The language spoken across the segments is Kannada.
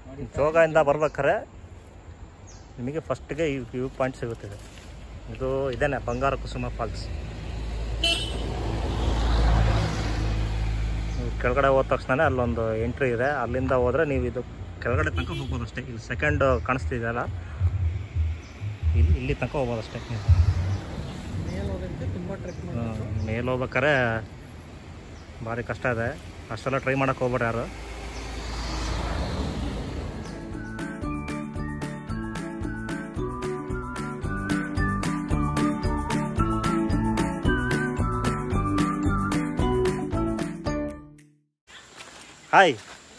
ಜೋಗದಿಂದ ಬರ್ಬೇಕಾರೆ ನಿಮಗೆ ಫಸ್ಟಿಗೆ ಈ ವ್ಯೂ ಪಾಯಿಂಟ್ ಸಿಗುತ್ತಿದೆ ಇದು ಇದೇನೆ ಬಂಗಾರ ಕುಸುಮ ಫಾಲ್ಸ್ ನೀವು ಕೆಳಗಡೆ ಹೋದ ತಕ್ಷಣ ಅಲ್ಲೊಂದು ಎಂಟ್ರಿ ಇದೆ ಅಲ್ಲಿಂದ ಹೋದರೆ ನೀವು ಇದು ಕೆಳಗಡೆ ತನಕ ಹೋಗ್ಬೋದು ಅಷ್ಟೇ ಇಲ್ಲಿ ಸೆಕೆಂಡ್ ಕಾಣಿಸ್ತಿದೆಯಲ್ಲ ಇಲ್ಲಿ ಇಲ್ಲಿ ತನಕ ಹೋಗ್ಬೋದು ಅಷ್ಟೇ ಮೇಲೋದಕ್ಕೆ ತುಂಬ ಟ್ರೆಕ್ ಮಾಡಿ ಮೇಲೆ ಹೋಗ್ಬೇಕಾರೆ ಭಾರಿ ಕಷ್ಟ ಇದೆ ಅಷ್ಟೆಲ್ಲ ಟ್ರೈ ಮಾಡೋಕೆ ಹೋಗ್ಬೇಡಿ ಯಾರು ಹಾಯ್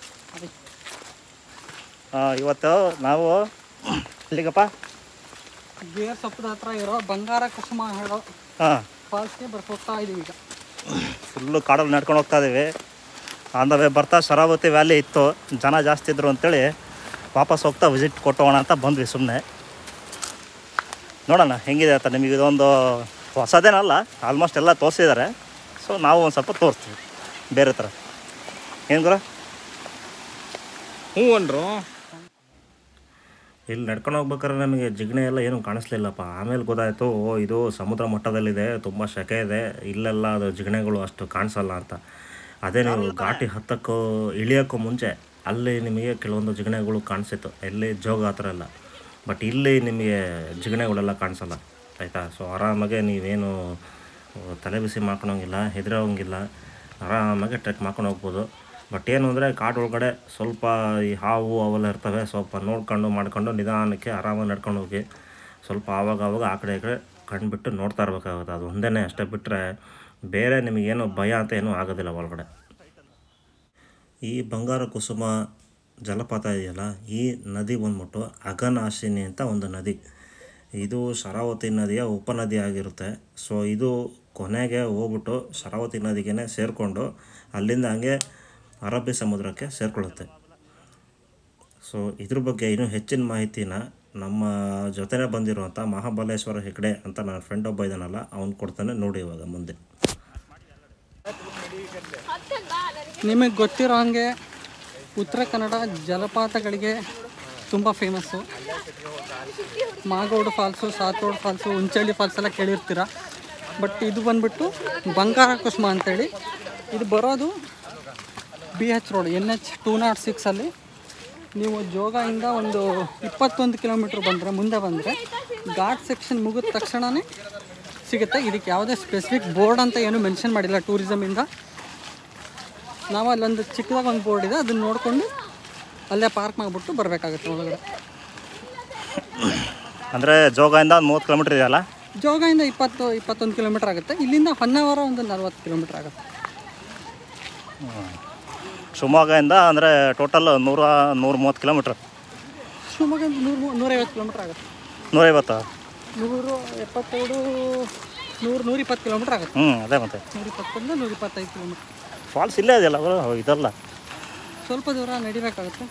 ಇವತ್ತು ನಾವು ಇಲ್ಲಿಗಪ್ಪ ಗೇರ್ ಸಪ್ಪದ ಹತ್ರ ಇರೋ ಬಂಗಾರ ಕುಸುಮ ಹೇಳೋ ಹಾಂ ಫಾಲ್ಸ್ಗೆ ಬರ್ಕೋತಾ ಇದೀವಿ ಈಗ ಫುಲ್ಲು ಕಾಡಲ್ಲಿ ನಡ್ಕೊಂಡು ಹೋಗ್ತಾ ಇದ್ದೀವಿ ಆನ್ ದ ವೇ ಬರ್ತಾ ಶರಾವತಿ ವ್ಯಾಲಿ ಇತ್ತು ಜನ ಜಾಸ್ತಿ ಇದ್ರು ಅಂತೇಳಿ ವಾಪಸ್ ಹೋಗ್ತಾ ವಿಸಿಟ್ ಕೊಟ್ಟೋಣ ಅಂತ ಬಂದ್ವಿ ಸುಮ್ಮನೆ ನೋಡೋಣ ಹೆಂಗಿದೆ ಅಂತ ನಿಮಗೆ ಇದೊಂದು ಹೊಸದೇನಲ್ಲ ಆಲ್ಮೋಸ್ಟ್ ಎಲ್ಲ ತೋರಿಸಿದ್ದಾರೆ ಸೊ ನಾವು ಒಂದು ಸ್ವಲ್ಪ ತೋರಿಸ್ತೀವಿ ಬೇರೆ ಥರ ಏನು ಗುರು ಹ್ಞೂ ಅನ್ರು ಇಲ್ಲಿ ನಡ್ಕೊಂಡು ಹೋಗ್ಬೇಕಾದ್ರೆ ನಮಗೆ ಜಿಗಣೆ ಎಲ್ಲ ಏನೂ ಕಾಣಿಸ್ಲಿಲ್ಲಪ್ಪ ಆಮೇಲೆ ಗೊತ್ತಾಯಿತು ಓ ಇದು ಸಮುದ್ರ ಮಟ್ಟದಲ್ಲಿದೆ ತುಂಬ ಸೆಕೆ ಇದೆ ಇಲ್ಲೆಲ್ಲ ಅದು ಜಿಗಣೆಗಳು ಅಷ್ಟು ಕಾಣಿಸಲ್ಲ ಅಂತ ಅದೇ ನೀವು ಘಾಟಿ ಹತ್ತಕ್ಕೂ ಇಳಿಯೋಕ್ಕೂ ಮುಂಚೆ ಅಲ್ಲಿ ನಿಮಗೆ ಕೆಲವೊಂದು ಜಿಗಣೆಗಳು ಕಾಣಿಸಿತ್ತು ಎಲ್ಲಿ ಜೋಗ ಆ ಥರ ಎಲ್ಲ ಬಟ್ ಇಲ್ಲಿ ನಿಮಗೆ ಜಿಗಣೆಗಳೆಲ್ಲ ಕಾಣಿಸಲ್ಲ ಆಯಿತಾ ಸೊ ಆರಾಮಾಗೆ ನೀವೇನು ತಲೆ ಬಿಸಿ ಮಾಡ್ಕೊಳಂಗಿಲ್ಲ ಹೆದರೋಂಗಿಲ್ಲ ಆರಾಮಾಗಿ ಟ್ರೆಕ್ ಮಾಡ್ಕೊಂಡು ಹೋಗ್ಬೋದು ಬಟ್ ಏನು ಅಂದರೆ ಕಾಡು ಒಳಗಡೆ ಸ್ವಲ್ಪ ಈ ಹಾವು ಅವೆಲ್ಲ ಇರ್ತವೆ ಸ್ವಲ್ಪ ನೋಡ್ಕೊಂಡು ಮಾಡ್ಕೊಂಡು ನಿಧಾನಕ್ಕೆ ಆರಾಮಾಗಿ ನಡ್ಕೊಂಡು ಹೋಗಿ ಸ್ವಲ್ಪ ಆವಾಗ ಆವಾಗ ಆ ಕಡೆ ಈ ಕಡೆ ಕಣ್ಬಿಟ್ಟು ನೋಡ್ತಾ ಇರ್ಬೇಕಾಗುತ್ತೆ ಅದು ಒಂದೇ ಅಷ್ಟೇ ಬಿಟ್ಟರೆ ಬೇರೆ ನಿಮಗೇನು ಭಯ ಅಂತ ಏನೂ ಆಗೋದಿಲ್ಲ ಒಳಗಡೆ ಈ ಬಂಗಾರ ಕುಸುಮ ಜಲಪಾತ ಇದೆಯಲ್ಲ ಈ ನದಿ ಬಂದ್ಬಿಟ್ಟು ಅಗನಾಶಿನಿ ಅಂತ ಒಂದು ನದಿ ಇದು ಶರಾವತಿ ನದಿಯ ಉಪನದಿ ಆಗಿರುತ್ತೆ ಸೊ ಇದು ಕೊನೆಗೆ ಹೋಗ್ಬಿಟ್ಟು ಶರಾವತಿ ನದಿಗೆ ಸೇರಿಕೊಂಡು ಅಲ್ಲಿಂದ ಹಂಗೆ ಅರಬ್ಬಿ ಸಮುದ್ರಕ್ಕೆ ಸೇರಿಕೊಳ್ಳುತ್ತೆ ಸೊ ಇದ್ರ ಬಗ್ಗೆ ಇನ್ನೂ ಹೆಚ್ಚಿನ ಮಾಹಿತಿನ ನಮ್ಮ ಜೊತೆನೇ ಬಂದಿರುವಂಥ ಮಹಾಬಲೇಶ್ವರ ಹೆಗ್ಡೆ ಅಂತ ನನ್ನ ಫ್ರೆಂಡ್ ಒಬ್ಬ ಇದ್ದಾನಲ್ಲ ಅವ್ನು ಕೊಡ್ತಾನೆ ನೋಡಿ ಇವಾಗ ಮುಂದೆ ನಿಮಗೆ ಗೊತ್ತಿರೋ ಹಾಗೆ ಉತ್ತರ ಕನ್ನಡ ಜಲಪಾತಗಳಿಗೆ ತುಂಬ famous Magodu falls Sathodu falls Unchalli falls ಎಲ್ಲ ಕೇಳಿರ್ತೀರ ಬಟ್ ಇದು ಬಂದ್ಬಿಟ್ಟು ಬಂಗಾರ ಕುಸುಮ ಅಂತೇಳಿ ಇದು ಬರೋದು B H road N H two nought ಸಿಕ್ಸಲ್ಲಿ ನೀವು ಜೋಗದಿಂದ ಒಂದು ಇಪ್ಪತ್ತೊಂದು ಕಿಲೋಮೀಟ್ರ್ ಬಂದರೆ ಮುಂದೆ ಬಂದರೆ ಘಾಟ್ ಸೆಕ್ಷನ್ ಮುಗಿದ ತಕ್ಷಣವೇ ಸಿಗುತ್ತೆ ಇದಕ್ಕೆ ಯಾವುದೇ ಸ್ಪೆಸಿಫಿಕ್ ಬೋರ್ಡ್ ಅಂತ ಏನು ಮೆನ್ಷನ್ ಮಾಡಿಲ್ಲ ಟೂರಿಸಮಿಂದ ನಾವು ಅಲ್ಲೊಂದು ಚಿಕ್ಕದಾಗ ಒಂದು ಬೋರ್ಡ್ ಇದೆ ಅದನ್ನ ನೋಡಿಕೊಂಡು ಅಲ್ಲೇ ಪಾರ್ಕ್ ಮಾಡಿಬಿಟ್ಟು ಬರಬೇಕಾಗುತ್ತೆ ಒಳಗಡೆ ಅಂದರೆ ಜೋಗದಿಂದ ಒಂದು ಮೂವತ್ತು ಕಿಲೋಮೀಟ್ರ್ ಇದೆಯಲ್ಲ ಜೋಗದಿಂದ ಇಪ್ಪತ್ತು ಇಪ್ಪತ್ತೊಂದು ಕಿಲೋಮೀಟ್ರ್ ಆಗುತ್ತೆ ಇಲ್ಲಿಂದ ಹೊನ್ನಾವರ ಒಂದು ನಲ್ವತ್ತು ಕಿಲೋಮೀಟ್ರ್ ಆಗುತ್ತೆ ಶಿವಮೊಗ್ಗದಿಂದ ಅಂದರೆ ಟೋಟಲ್ ನೂರ ನೂರ ಮೂವತ್ತು ಕಿಲೋಮೀಟ್ರ್ ಶಿವಮೊಗ್ಗ ನೂರು ನೂರೈವತ್ತು ಕಿಲೋಮೀಟ್ರ್ ಆಗುತ್ತೆ ನೂರೈವತ್ತು ನೂರು ಎಪ್ಪತ್ತೆರಡು ನೂರು ನೂರ ಇಪ್ಪತ್ತು ಕಿಲೋಮೀಟ್ರ್ ಆಗುತ್ತೆ ಹ್ಞೂ ಅದೇ ಮತ್ತೆ ನೂರ ಇಪ್ಪತ್ತರಿಂದ ನೂರ ಇಪ್ಪತ್ತೈದು ಕಿಲೋಮೀಟ್ರ್ ಫಾಲ್ಸ್ ಇಲ್ಲೇ ಇದೆಯಲ್ಲ ಅವರು ಇದಲ್ಲ ಸ್ವಲ್ಪ ದೂರ ನಡಿಬೇಕಾಗುತ್ತೆ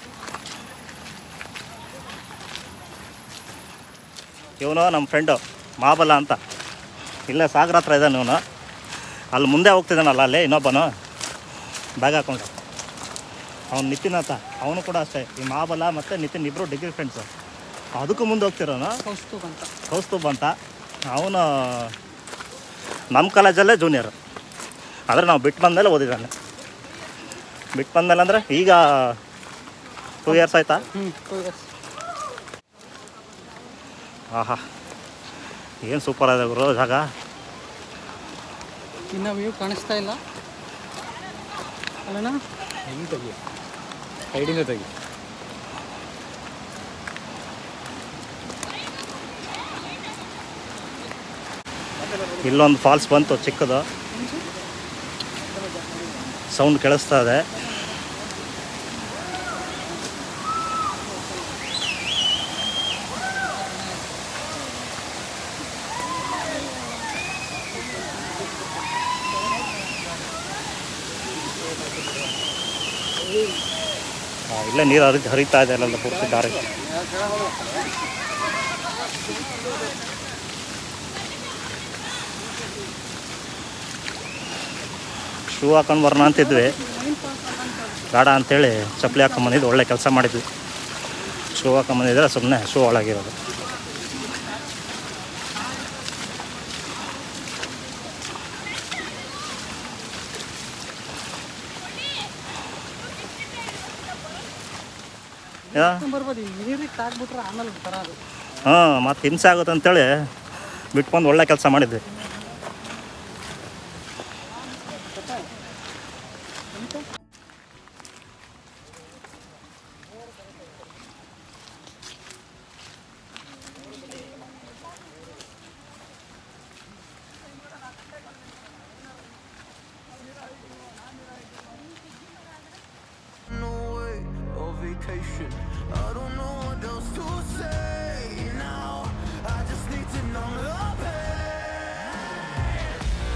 ಇವನು ನಮ್ಮ ಫ್ರೆಂಡು ಮಹಾಬಲ ಅಂತ ಇಲ್ಲೇ ಸಾಗರ ಹತ್ರ ಇದ್ದಾನೆ ಇವನು ಅಲ್ಲಿ ಮುಂದೆ ಹೋಗ್ತಿದ್ದಾನಲ್ಲ ಅಲ್ಲಿ ಇನ್ನೊಬ್ಬನು ಬ್ಯಾಗ್ ಹಾಕೊಂಡು ಅವ್ನು ನಿತಿನ್ ಅಂತ ಅವನು ಕೂಡ ಅಷ್ಟೇ ಈ ಮಹಾಬಲ ಮತ್ತು ನಿತಿನ್ ಇಬ್ಬರು ಡಿಗ್ರಿ ಫ್ರೆಂಡ್ಸು ಅದಕ್ಕೂ ಮುಂದೆ ಹೋಗ್ತಿರೋನು ಕೌಸ್ತುಭ್ ಅಂತ ಕೌಸ್ತುಬ್ ಅಂತ ಅವನು ನಮ್ಮ ಕಾಲೇಜಲ್ಲೇ ಜೂನಿಯರ್ ಆದರೆ ನಾವು ಬಿಟ್ಟು ಬಂದಮೇಲೆ ಓದಿದ್ದಾನೆ ಬಿಟ್ಟು ಬಂದಮೇಲೆ ಅಂದರೆ ಈಗ ಟೂ ಇಯರ್ಸ್ ಆಯಿತಾ ಹ್ಞೂ ಟೂ ಇಯರ್ಸ್ ಆಹಾ ಏನು ಸೂಪರ್ ಇದೆ ಗುರು ಜಾಗ ಇನ್ನು ವ್ಯೂ ಕಾಣಿಸ್ತಾ ಇಲ್ಲ ಅಲ್ಲಣ್ಣ ಹೆಂಗೆ ತೆಗಿ ಸೈಡಿಂದ ತೆಗಿ ಇಲ್ಲೊಂದು ಫಾಲ್ಸ್ ಬಂತು ಚಿಕ್ಕದು ಸೌಂಡ್ ಕೇಳಿಸ್ತಾ ಇದೆ ಆ, ಇಲ್ಲೇ ನೀರು ಹರಿ ಹರಿತಾ ಇದೆ ಅಲ್ಲೆಲ್ಲ ಪೂರ್ತಿ ದಾರಿ ಶೂ ಹಾಕೊಂಡು ಬರೋಣ ಅಂತಿದ್ವಿ ಬೇಡ ಅಂತೇಳಿ ಚಪ್ಪಲಿ ಹಾಕೊಂಬಂದಿದ್ದು ಒಳ್ಳೆ ಕೆಲಸ ಮಾಡಿದ್ವಿ ಶೂ ಹಾಕೊಂಬಂದಿದ್ರೆ ಸುಮ್ಮನೆ ಶೂ ಒಳಗಿರೋದು ಯಾ ಬರ್ಬೋದು ಈ ನೀರಿಗೆ ತಾಗ್ಬಿಟ್ರೆ ಆಮೇಲೆ ಬರ ಅದು ಹಾಂ ಮತ್ತು ಹಿಂಸೆ ಆಗುತ್ತೆ ಅಂತೇಳಿ ಬಿಟ್ಕೊಂಡು ಒಳ್ಳೆ ಕೆಲಸ ಮಾಡಿದ್ವಿ no way of vacation. I don't know what else to say now. I just need to numb the pain.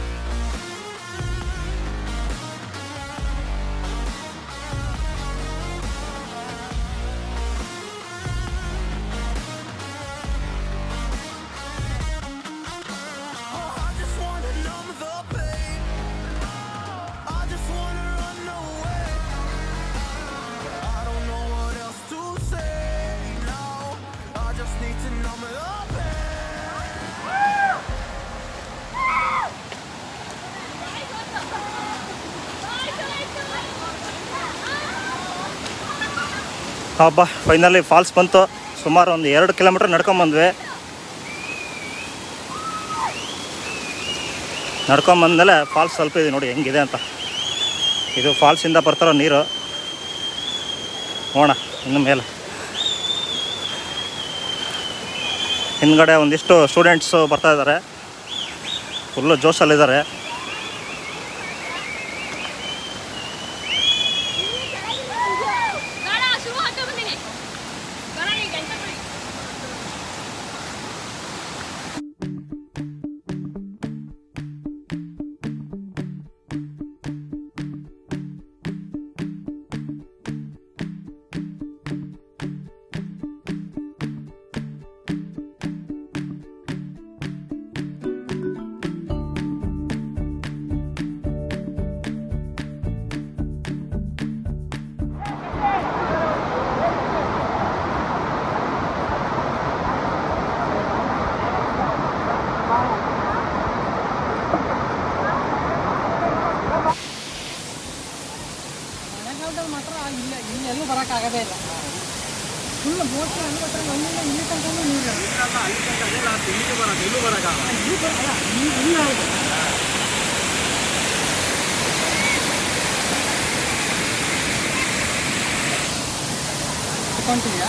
Oh, I just wanna numb the pain. I just wanna run away. I don't know what else to say now. I just need to numb it up. ಹಬ್ಬ ಫೈನಲಿ ಫಾಲ್ಸ್ ಬಂತು ಸುಮಾರು ಒಂದು ಎರಡು ಕಿಲೋಮೀಟ್ರ್ ನಡ್ಕೊಂಬಂದ್ವಿ ನಡ್ಕೊಂಬಂದಮೇಲೆ ಫಾಲ್ಸ್ ಸ್ವಲ್ಪ ಇದೆ ನೋಡಿ ಹೆಂಗಿದೆ ಅಂತ ಇದು ಫಾಲ್ಸಿಂದ ಬರ್ತಾರೋ ನೀರು ನೋಡೋಣ ಇನ್ನು ಮೇಲೆ ಹಿಂದ್ಗಡೆ ಒಂದಿಷ್ಟು ಸ್ಟೂಡೆಂಟ್ಸು ಬರ್ತಾ ಇದ್ದಾರೆ ಫುಲ್ಲು ಜೋಶಲ್ಲಿದ್ದಾರೆ ಬೇಡ ಶುರು ಹಾಕ ಬಂದಿನಿ ಬೇಡ ನೀ ಗಂಟೆ ಬಿಡಿ ಮಳೆಗಾಲದಲ್ಲಿ ಮಾತ್ರ ಇಲ್ಲ ಇಲ್ಲಿ ಎಲ್ಲೂ ಬರೋಕ್ಕಾಗೋದೇ ಇಲ್ಲ ಫುಲ್ ಬೋಟ್ ಅಂದ್ರೆ ಒಂದಿನ ಇಲ್ಲಿ ತನಕ ನೀರು ತಗೊಂತೀಯಾ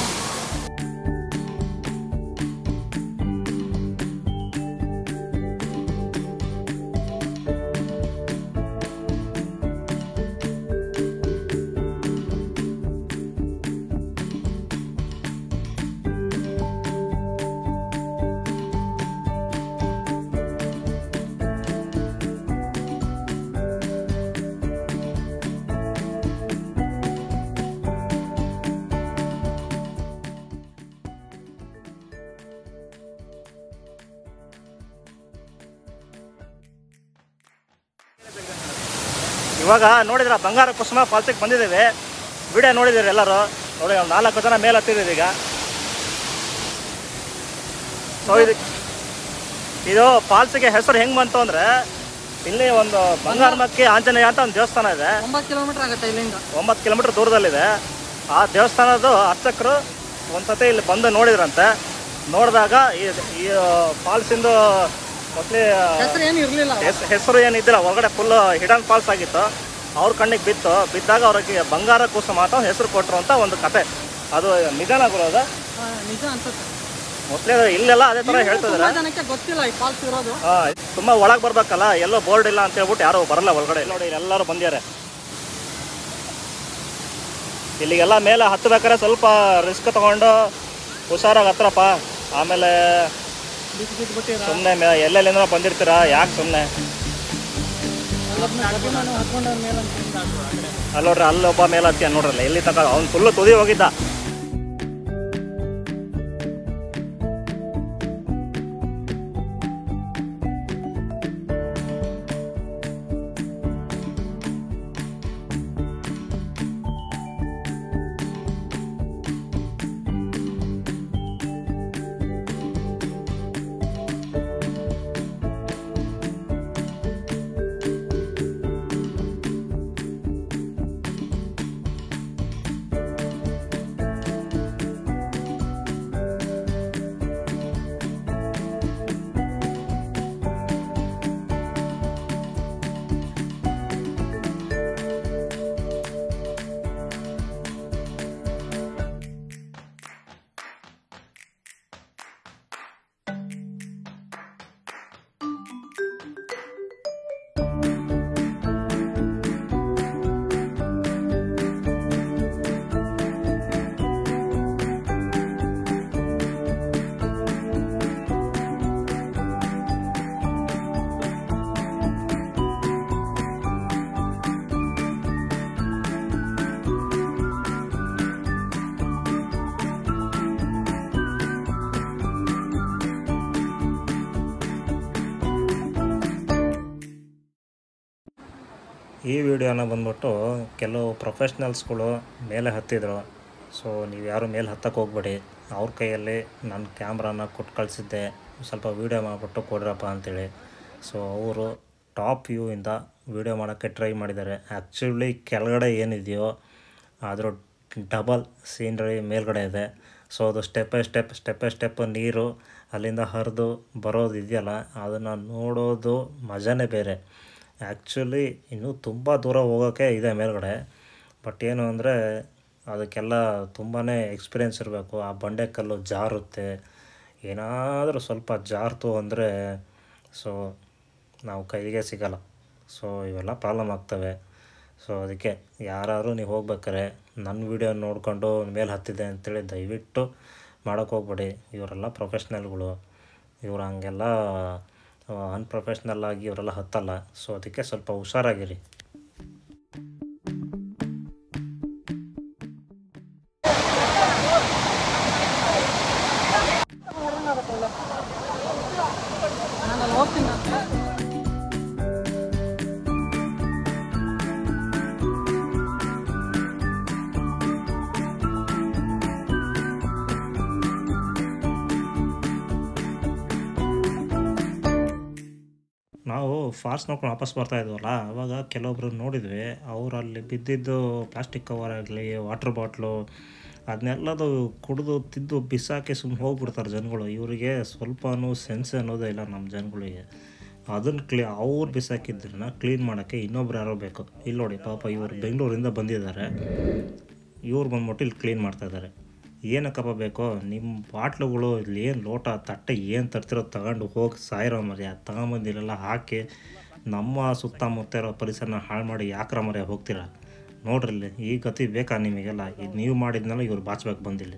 ಇವಾಗ ನೋಡಿದ್ರ ಬಂಗಾರ ಕುಸುಮ ಫಾಲ್ಸಿಗೆ ಬಂದಿದ್ದೀವಿ ವಿಡಿಯೋ ನೋಡಿದ್ದೀರಿ ಎಲ್ಲರೂ ನೋಡಿ ಒಂದು ನಾಲ್ಕು ಜನ ಮೇಲೆ ಹತ್ತಿದ್ದೀವಿ ಈಗ ಸೊ ಇದು ಇದು ಫಾಲ್ಸಿಗೆ ಹೆಸರು ಹೆಂಗೆ ಬಂತು ಅಂದರೆ ಇಲ್ಲಿ ಒಂದು ಬಂಗಾರಮಕ್ಕಿ ಆಂಜನೇಯ ಅಂತ ಒಂದು ದೇವಸ್ಥಾನ ಇದೆ ಒಂಬತ್ತು ಕಿಲೋಮೀಟರ್ ಆಗುತ್ತೆ ಇಲ್ಲಿಂದ ಒಂಬತ್ತು ಕಿಲೋಮೀಟರ್ ದೂರದಲ್ಲಿದೆ ಆ ದೇವಸ್ಥಾನದ ಅರ್ಚಕರು ಒಂದ್ಸತಿ ಇಲ್ಲಿ ಬಂದು ನೋಡಿದ್ರಂತೆ ನೋಡಿದಾಗ ಈ ಈ ಫಾಲ್ಸಿಂದು ಮೊದಲೇ ಹೆಸರು ಏನು ಇರಲಿಲ್ಲ ಹೆಸ್ ಹೆಸರು ಏನಿದ್ದಿಲ್ಲ ಹೊರಗಡೆ ಫುಲ್ ಹಿಡನ್ ಫಾಲ್ಸ್ ಆಗಿತ್ತು ಅವ್ರ ಕಣ್ಣಿಗೆ ಬಿತ್ತು ಬಿದ್ದಾಗ ಅವ್ರಿಗೆ ಬಂಗಾರ ಕುಸುಮ ಅಂತ ಒಂದು ಹೆಸರು ಕೊಟ್ಟರು ಅಂತ ಒಂದು ಕತೆ ಅದು ನಿಜಾನ ಬರೋದ ನಿಜ ಅನ್ಸುತ್ತೆ ಮೋಸ್ಟ್ಲಿ ಇಲ್ಲೆಲ್ಲ ಅದೇ ಥರ ಹೇಳ್ತಿದಾರೆ ತುಂಬಾ ಜನಕ್ಕೆ ಗೊತ್ತಿಲ್ಲ ಈ ಫಾಲ್ಸ್ ಇರೋದು ಹಾ, ತುಂಬಾ ಒಳಗೆ ಬರ್ಬೇಕಲ್ಲ ಎಲ್ಲೋ ಬೋರ್ಡ್ ಇಲ್ಲ ಅಂತ ಹೇಳ್ಬಿಟ್ಟು ಯಾರು ಬರಲ್ಲ ಒಳಗಡೆ ನೋಡಿ ಇಲ್ಲಿ ಎಲ್ಲರೂ ಬಂದ್ಯಾರೆ ಇಲ್ಲಿಗೆಲ್ಲ ಮೇಲೆ ಹತ್ತಬೇಕಾದ್ರೆ ಸ್ವಲ್ಪ ರಿಸ್ಕ್ ತಗೊಂಡು ಹುಷಾರಾಗಿ ಹತ್ರಪ್ಪ ಆಮೇಲೆ ಬಿದ್ದು ಬಿದ್ದು ಬಿಟ್ಟಿರ ಸುಮ್ಮನೆ ಎಲ್ಲೆಲ್ಲಿಂದ ಬಂದಿರ್ತೀರಾ ಯಾಕೆ ಸುಮ್ಮನೆ ಅಭಿಮಾನ ಹತ್ಕೊಂಡ ಮೇಲೆ ಅಂತ ಅಲ್ಲಿ ನೋಡ್ರಿ ಅಲ್ಲಿ ಒಬ್ಬ ಮೇಲೆ ಹತ್ತಿ ನೋಡ್ರಲ್ಲ ಎಲ್ಲಿ ತಕ ಅವ್ನು ಫುಲ್ಲು ತುದಿ ಹೋಗಿದ್ದ ಈ ವಿಡಿಯೋನ ಬಂದ್ಬಿಟ್ಟು ಕೆಲವು ಪ್ರೊಫೆಷ್ನಲ್ಸ್ಗಳು ಮೇಲೆ ಹತ್ತಿದ್ರು ಸೊ ನೀವು ಯಾರು ಮೇಲೆ ಹತ್ತಕ್ಕೆ ಹೋಗ್ಬೇಡಿ ಅವ್ರ ಕೈಯಲ್ಲಿ ನಾನು ಕ್ಯಾಮ್ರಾನ ಕೊಟ್ಟು ಕಳಿಸಿದ್ದೆ ಸ್ವಲ್ಪ ವೀಡಿಯೋ ಮಾಡಿಬಿಟ್ಟು ಕೊಡ್ರಪ್ಪ ಅಂತೇಳಿ ಸೊ ಅವರು ಟಾಪ್ ವ್ಯೂವಿಂದ ವೀಡಿಯೋ ಮಾಡೋಕ್ಕೆ ಟ್ರೈ ಮಾಡಿದ್ದಾರೆ ಆ್ಯಕ್ಚುಲಿ ಕೆಳಗಡೆ ಏನಿದೆಯೋ ಅದ್ರ ಡಬಲ್ ಸೀನ್ರಿ ಮೇಲ್ಗಡೆ ಇದೆ ಸೊ ಅದು step by step step by step ನೀರು ಅಲ್ಲಿಂದ ಹರಿದು ಬರೋದು ಇದೆಯಲ್ಲ ಅದನ್ನು ನೋಡೋದು ಮಜಾನೇ ಬೇರೆ ಆ್ಯಕ್ಚುಲಿ ಇನ್ನೂ ತುಂಬ ದೂರ ಹೋಗೋಕ್ಕೆ ಇದೆ ಮೇಲ್ಗಡೆ ಬಟ್ ಏನು ಅಂದರೆ ಅದಕ್ಕೆಲ್ಲ ತುಂಬಾ ಎಕ್ಸ್ಪೀರಿಯೆನ್ಸ್ ಇರಬೇಕು ಆ ಬಂಡೆಕಲ್ಲು ಜಾರುತ್ತೆ ಏನಾದರೂ ಸ್ವಲ್ಪ ಜಾರ್ತು ಅಂದರೆ ಸೊ ನಾವು ಕೈಗೆ ಸಿಗಲ್ಲ ಸೊ ಇವೆಲ್ಲ ಪ್ರಾಬ್ಲಮ್ ಆಗ್ತವೆ ಸೊ ಅದಕ್ಕೆ ಯಾರಾದರೂ ನೀವು ಹೋಗ್ಬೇಕಾರೆ ನನ್ನ ವೀಡಿಯೋ ನೋಡಿಕೊಂಡು ಮೇಲೆ ಹತ್ತಿದೆ ಅಂತೇಳಿ ದಯವಿಟ್ಟು ಮಾಡೋಕ್ಕೆ ಹೋಗ್ಬೇಡಿ ಇವರೆಲ್ಲ ಪ್ರೊಫೆಷ್ನಲ್ಗಳು ಇವ್ರು ಹಂಗೆಲ್ಲ ಅನ್ಪ್ರೊಫೆಷ್ನಲ್ ಆಗಿ ಇವರೆಲ್ಲ ಹತ್ತಲ್ಲ ಸೊ ಅದಕ್ಕೆ ಸ್ವಲ್ಪ ಹುಷಾರಾಗಿರಿ ನಾನು ಅಲ್ಲಿ ಹೋಗ್ತೀನಿ ನಾನು. ನಾವು ಫಾಲ್ಸ್ ನೋಡ್ಕೊಂಡು ವಾಪಸ್ ಬರ್ತಾ ಇದ್ವಲ್ಲ ಅವಾಗ ಕೆಲವೊಬ್ರು ನೋಡಿದ್ವಿ ಅವ್ರು ಅಲ್ಲಿ ಬಿದ್ದಿದ್ದು ಪ್ಲಾಸ್ಟಿಕ್ ಕವರ್ ಆಗಲಿ ವಾಟರ್ ಬಾಟ್ಲು ಅದನ್ನೆಲ್ಲದು ಕುಡಿದು ತಿದ್ದು ಬಿಸಾಕಿ ಸುಮ್ಮನೆ ಹೋಗ್ಬಿಡ್ತಾರೆ ಜನಗಳು ಇವರಿಗೆ ಸ್ವಲ್ಪನೂ ಸೆನ್ಸ್ ಅನ್ನೋದೇ ಇಲ್ಲ ನಮ್ಮ ಜನಗಳಿಗೆ ಅದನ್ನು ಕ್ಲೀ ಅವ್ರು ಬಿಸಾಕಿದ್ದನ್ನ ಕ್ಲೀನ್ ಮಾಡೋಕ್ಕೆ ಇನ್ನೊಬ್ರು ಯಾರೋ ಬೇಕು ಇಲ್ಲಿ ನೋಡಿ ಪಾಪ ಇವರು ಬೆಂಗಳೂರಿಂದ ಬಂದಿದ್ದಾರೆ ಇವ್ರು ಬಂದ್ಬಿಟ್ಟು ಇಲ್ಲಿ ಕ್ಲೀನ್ ಮಾಡ್ತಾಯಿದ್ದಾರೆ ಏನಕ್ಕಪ್ಪ ಬೇಕೋ ನಿಮ್ಮ ಬಾಟ್ಲುಗಳು ಇಲ್ಲಿ ಏನು ಲೋಟ ತಟ್ಟೆ ಏನು ತರ್ತಿರೋ ತಗೊಂಡು ಹೋಗಿ ಸಾಯಿರೋ ಮರ್ಯ ತಗೊಂಬಂದಿಲ್ಲೆಲ್ಲ ಹಾಕಿ ನಮ್ಮ ಸುತ್ತಮುತ್ತ ಇರೋ ಪರಿಸರನ ಹಾಳು ಮಾಡಿ ಯಾಕ್ರ ಮರ್ಯ ಹೋಗ್ತೀರಾ ನೋಡ್ರಿ ಇಲ್ಲಿ ಈ ಗತಿ ಬೇಕಾ ನಿಮಗೆಲ್ಲ ಇದು ನೀವು ಮಾಡಿದ್ನಲ್ಲ ಇವ್ರು ಬಾಚ್ಬೇಕು ಬಂದಿಲ್ಲ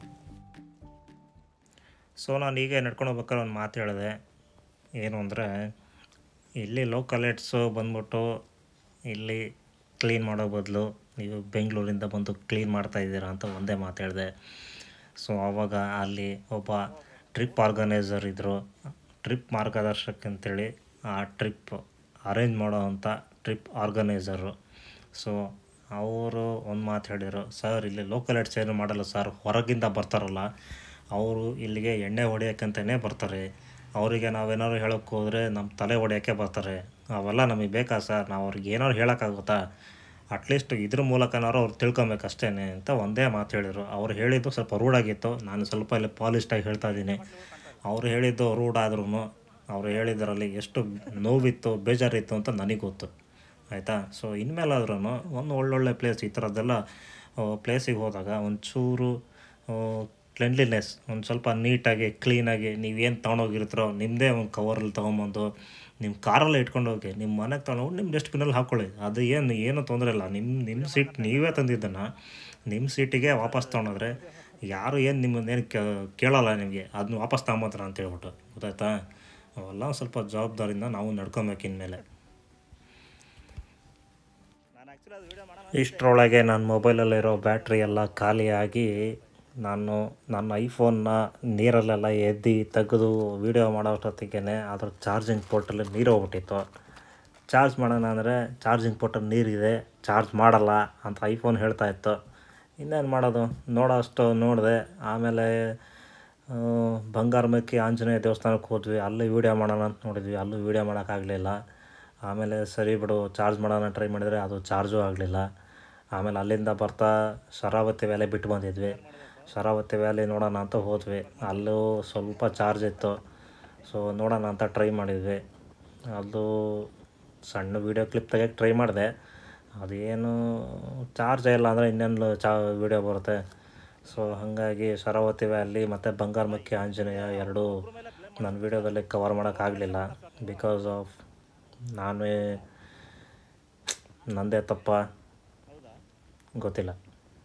ಸೊ ನಾನು ಈಗ ನಡ್ಕೊಂಡು ಹೋಗ್ಬೇಕಾದ್ರೆ ಒಂದು ಮಾತು ಹೇಳಿದೆ ಏನು ಅಂದರೆ ಇಲ್ಲಿ ಲೋಕಲ್ ಏಟ್ಸು ಬಂದ್ಬಿಟ್ಟು ಇಲ್ಲಿ ಕ್ಲೀನ್ ಮಾಡೋ ಬದಲು ನೀವು ಬೆಂಗಳೂರಿಂದ ಬಂದು ಕ್ಲೀನ್ ಮಾಡ್ತಾ ಇದ್ದೀರಾ ಅಂತ ಒಂದೇ ಮಾತು ಹೇಳಿದೆ ಸೊ ಆವಾಗ ಅಲ್ಲಿ ಒಬ್ಬ ಟ್ರಿಪ್ ಆರ್ಗನೈಸರ್ ಇದ್ದರು ಟ್ರಿಪ್ ಮಾರ್ಗದರ್ಶಕ ಅಂತೇಳಿ ಆ ಟ್ರಿಪ್ ಅರೇಂಜ್ ಮಾಡೋ ಅಂಥ ಟ್ರಿಪ್ ಆರ್ಗನೈಸರು ಸೊ ಅವರು ಒಂದು ಮಾತು ಹೇಳಿದರು ಸರ್ ಇಲ್ಲಿ ಲೋಕಲ್ ಏಟ್ಸ್ ಏನು ಮಾಡಲ್ಲ ಸರ್ ಹೊರಗಿಂದ ಬರ್ತಾರಲ್ಲ ಅವರು ಇಲ್ಲಿಗೆ ಎಣ್ಣೆ ಹೊಡೆಯೋಕ್ಕಂತಲೇ ಬರ್ತಾರೆ ಅವರಿಗೆ ನಾವೇನಾದ್ರು ಹೇಳೋಕ್ಕೆ ಹೋದರೆ ನಮ್ಮ ತಲೆ ಹೊಡೆಯೋಕ್ಕೆ ಬರ್ತಾರೆ ಅವೆಲ್ಲ ನಮಗೆ ಬೇಕಾ ಸರ್ ನಾವು ಅವ್ರಿಗೆ ಏನಾದ್ರು ಹೇಳೋಕ್ಕಾಗುತ್ತಾ ಅಟ್ಲೀಸ್ಟ್ ಇದ್ರ ಮೂಲಕನಾರು ಅವ್ರು ತಿಳ್ಕೊಬೇಕು ಅಷ್ಟೇ ಅಂತ ಒಂದೇ ಮಾತು ಹೇಳಿದರು ಅವ್ರು ಹೇಳಿದ್ದು ಸ್ವಲ್ಪ ರೂಢಾಗಿತ್ತು ನಾನು ಸ್ವಲ್ಪ ಇಲ್ಲಿ ಪಾಲಿಸ್ಟಾಗಿ ಹೇಳ್ತಾ ಇದ್ದೀನಿ ಅವ್ರು ಹೇಳಿದ್ದು ರೂಢ ಆದ್ರೂ ಅವ್ರು ಹೇಳಿದ್ರಲ್ಲಿ ಎಷ್ಟು ನೋವಿತ್ತು ಬೇಜಾರಿತ್ತು ಅಂತ ನನಗೆ ಗೊತ್ತು ಆಯಿತಾ ಸೊ ಇನ್ಮೇಲಾದ್ರೂ ಒಂದು ಒಳ್ಳೊಳ್ಳೆ ಪ್ಲೇಸ್ ಈ ಥರದ್ದೆಲ್ಲ ಪ್ಲೇಸಿಗೆ ಹೋದಾಗ ಒಂಚೂರು ಕ್ಲೆನ್ಲಿನೆಸ್ ಒಂದು ಸ್ವಲ್ಪ ನೀಟಾಗಿ ಕ್ಲೀನಾಗಿ ನೀವೇನು ತೊಗೊಂಡೋಗಿರ್ತೀರೋ ನಿಮ್ಮದೇ ಒಂದು ಕವರಲ್ಲಿ ತೊಗೊಂಬಂದು ನಿಮ್ಮ ಕಾರಲ್ಲಿ ಇಟ್ಕೊಂಡು ಹೋಗಿ ನಿಮ್ಮ ಮನೆಗೆ ತೊಗೊಂಡೋಗಿ ನಿಮ್ಮ ಡಸ್ಟ್ಬಿನಲ್ಲಿ ಹಾಕ್ಕೊಳ್ಳಿ ಅದು ಏನು ಏನೂ ತೊಂದರೆ ಇಲ್ಲ ನಿಮ್ಮ ನಿಮ್ಮ ಸೀಟ್ ನೀವೇ ತಂದಿದ್ದನ್ನು ನಿಮ್ಮ ಸೀಟಿಗೆ ವಾಪಸ್ ತೊಗೊಂಡೋದ್ರೆ ಯಾರು ಏನು ನಿಮ್ಮನ್ನೇನು ಕೇಳಲ್ಲ ನಿಮಗೆ ಅದನ್ನ ವಾಪಸ್ ತಗೊಂಬತ್ರ ಅಂತ ಹೇಳ್ಬಿಟ್ಟು ಗೊತ್ತಾಯ್ತಾ ಅವೆಲ್ಲ ಒಂದ್ ಸ್ವಲ್ಪ ಜವಾಬ್ದಾರಿಯಿಂದ ನಾವು ನಡ್ಕೊಬೇಕು ಇನ್ಮೇಲೆ ಇಷ್ಟರೊಳಗೆ ನನ್ನ ಮೊಬೈಲಲ್ಲಿರೋ ಬ್ಯಾಟ್ರಿ ಎಲ್ಲ ಖಾಲಿಯಾಗಿ ನಾನು ನನ್ನ ಐಫೋನ್ನ ನೀರಲ್ಲೆಲ್ಲ ಎದ್ದು ತೆಗೆದು ವೀಡಿಯೋ ಮಾಡೋಷ್ಟೊತ್ತಿಗೆ ಅದ್ರ ಚಾರ್ಜಿಂಗ್ ಪೋರ್ಟಲ್ಲಿ ನೀರು ಹೋಗ್ಬಿಟ್ಟಿತ್ತು ಚಾರ್ಜ್ ಮಾಡೋಣ ಅಂದರೆ ಚಾರ್ಜಿಂಗ್ ಪೋರ್ಟಲ್ಲಿ ನೀರಿದೆ ಚಾರ್ಜ್ ಮಾಡಲ್ಲ ಅಂತ ಐಫೋನ್ ಹೇಳ್ತಾ ಇತ್ತು ಇನ್ನೇನು ಮಾಡೋದು ನೋಡೋ ಅಷ್ಟು ನೋಡಿದೆ ಆಮೇಲೆ ಆ, ಬಂಗಾರಮಕ್ಕಿ ಆಂಜನೇಯ ದೇವಸ್ಥಾನಕ್ಕೆ ಹೋದ್ವಿ ಅಲ್ಲಿ ವೀಡಿಯೋ ಮಾಡೋಣ ಅಂತ ನೋಡಿದ್ವಿ ಅಲ್ಲೂ ವೀಡಿಯೋ ಮಾಡೋಕ್ಕಾಗಲಿಲ್ಲ ಆಮೇಲೆ ಸರಿ ಬಿಡು ಚಾರ್ಜ್ ಮಾಡೋಣ ಟ್ರೈ ಮಾಡಿದರೆ ಅದು ಚಾರ್ಜು ಆಗಲಿಲ್ಲ ಆಮೇಲೆ ಅಲ್ಲಿಂದ ಬರ್ತಾ ಶರಾವತಿ ವ್ಯಾಲಿ ಬಿಟ್ಟು ಬಂದಿದ್ವಿ ಶರಾವತಿ ವ್ಯಾಲಿ ನೋಡೋಣ ಅಂತ ಹೋದ್ವಿ ಅಲ್ಲೂ ಸ್ವಲ್ಪ ಚಾರ್ಜ್ ಇತ್ತು ಸೊ ನೋಡೋಣ ಅಂತ ಟ್ರೈ ಮಾಡಿದ್ವಿ ಅದು ಸಣ್ಣ ವೀಡಿಯೋ ಕ್ಲಿಪ್ ತೆಗಿಯೋಕ್ಕೆ ಟ್ರೈ ಮಾಡಿದೆ ಅದೇನು ಚಾರ್ಜ್ ಇಲ್ಲ ಅಂದರೆ ಇನ್ನೇನು ಚಾ ವೀಡಿಯೋ ಬರುತ್ತೆ ಸೊ ಹಾಗಾಗಿ ಶರಾವತಿ ವ್ಯಾಲಿ ಮತ್ತು ಬಂಗಾರಮಕ್ಕಿ ಆಂಜನೇಯ ಎರಡೂ ನನ್ನ ವೀಡಿಯೋದಲ್ಲಿ ಕವರ್ ಮಾಡೋಕ್ಕಾಗಲಿಲ್ಲ ಬಿಕಾಸ್ ಆಫ್ ನಾನೇ ನಂದೇ ತಪ್ಪ ಗೊತ್ತಿಲ್ಲ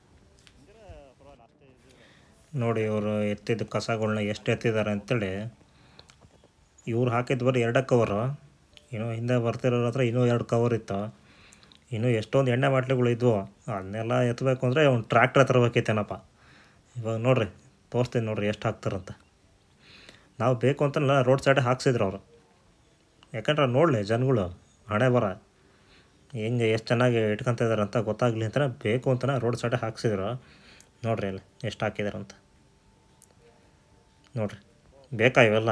ನೋಡಿ ಇವರು ಎತ್ತಿದ ಕಸಗಳನ್ನ ಎಷ್ಟು ಎತ್ತಿದ್ದಾರೆ ಅಂತೇಳಿ ಇವ್ರು ಹಾಕಿದ್ದು ಬರೀ ಎರಡೇ ಕವರು ಇನ್ನೂ ಹಿಂದೆ ಬರ್ತಿರೋರ ಹತ್ರ ಇನ್ನೂ ಎರಡು ಕವರ್ ಇತ್ತು ಇನ್ನೂ ಎಷ್ಟೊಂದು ಎಣ್ಣೆ ಬಾಟ್ಲಿಗಳು ಇದ್ವು ಅದನ್ನೆಲ್ಲ ಎತ್ತಬೇಕು ಅಂದರೆ ಒಂದು ಟ್ರ್ಯಾಕ್ಟರ್ ತರಬೇಕೈತೇನಪ್ಪ ಇವಾಗ ನೋಡ್ರಿ ತೋರಿಸ್ತೀನಿ ನೋಡ್ರಿ ಎಷ್ಟು ಹಾಕ್ತಾರಂತ ನಾವು ಬೇಕು ಅಂತಲ್ಲ ರೋಡ್ ಸೈಡ್ ಹಾಕ್ಸಿದ್ರು ಅವರು ಯಾಕಂದ್ರೆ ನೋಡಲಿ ಜನಗಳು ಹಣೆ ಬರ ಹೆಂಗೆ ಎಷ್ಟು ಚೆನ್ನಾಗಿ ಇಟ್ಕೊತ ಇದಾರೆ ಅಂತ ಗೊತ್ತಾಗಲಿ ಅಂತ ಬೇಕು ಅಂತಲೇ ರೋಡ್ ಸೈಡ್ ಹಾಕ್ಸಿದ್ರು ನೋಡ್ರಿ ಅಲ್ಲಿ ಎಷ್ಟು ಹಾಕಿದಾರೆ ಅಂತ ನೋಡ್ರಿ ಬೇಕಾ ಇವೆಲ್ಲ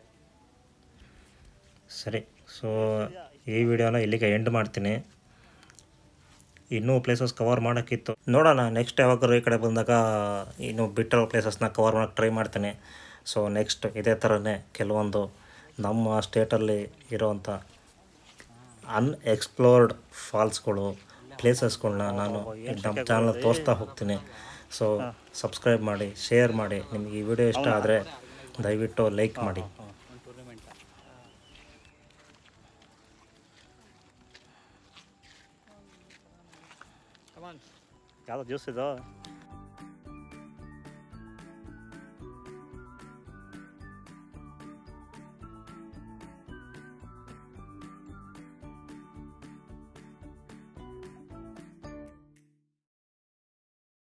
ಸರಿ ಸೊ ಈ ವಿಡಿಯೋನ ಇಲ್ಲಿಗೆ ಎಂಡ್ ಮಾಡ್ತೀನಿ ಇನ್ನೂ ಪ್ಲೇಸಸ್ ಕವರ್ ಮಾಡೋಕ್ಕಿತ್ತು ನೋಡೋಣ ನೆಕ್ಸ್ಟ್ ಯಾವಾಗಾರು ಈ ಕಡೆ ಬಂದಾಗ ಇನ್ನೂ ಬಿಟ್ಟಿರೋ ಪ್ಲೇಸಸ್ನ ಕವರ್ ಮಾಡೋಕ್ಕೆ ಟ್ರೈ ಮಾಡ್ತೀನಿ ಸೊ ನೆಕ್ಸ್ಟ್ ಇದೇ ಥರನೇ ಕೆಲವೊಂದು ನಮ್ಮ ಸ್ಟೇಟಲ್ಲಿ ಇರೋವಂಥ ಅನ್ಎಕ್ಸ್ಪ್ಲೋರ್ಡ್ ಫಾಲ್ಸ್ಗಳು ಪ್ಲೇಸಸ್ಗಳನ್ನ ನಾನು ನಮ್ಮ ಚಾನಲ್ ತೋರಿಸ್ತಾ ಹೋಗ್ತೀನಿ ಸೊ ಸಬ್ಸ್ಕ್ರೈಬ್ ಮಾಡಿ ಶೇರ್ ಮಾಡಿ ನಿಮಗೆ ಈ ವಿಡಿಯೋ ಇಷ್ಟ ಆದರೆ ದಯವಿಟ್ಟು ಲೈಕ್ ಮಾಡಿ ಯಾವುದು ಜ್ಯೂಸ್ ಇದು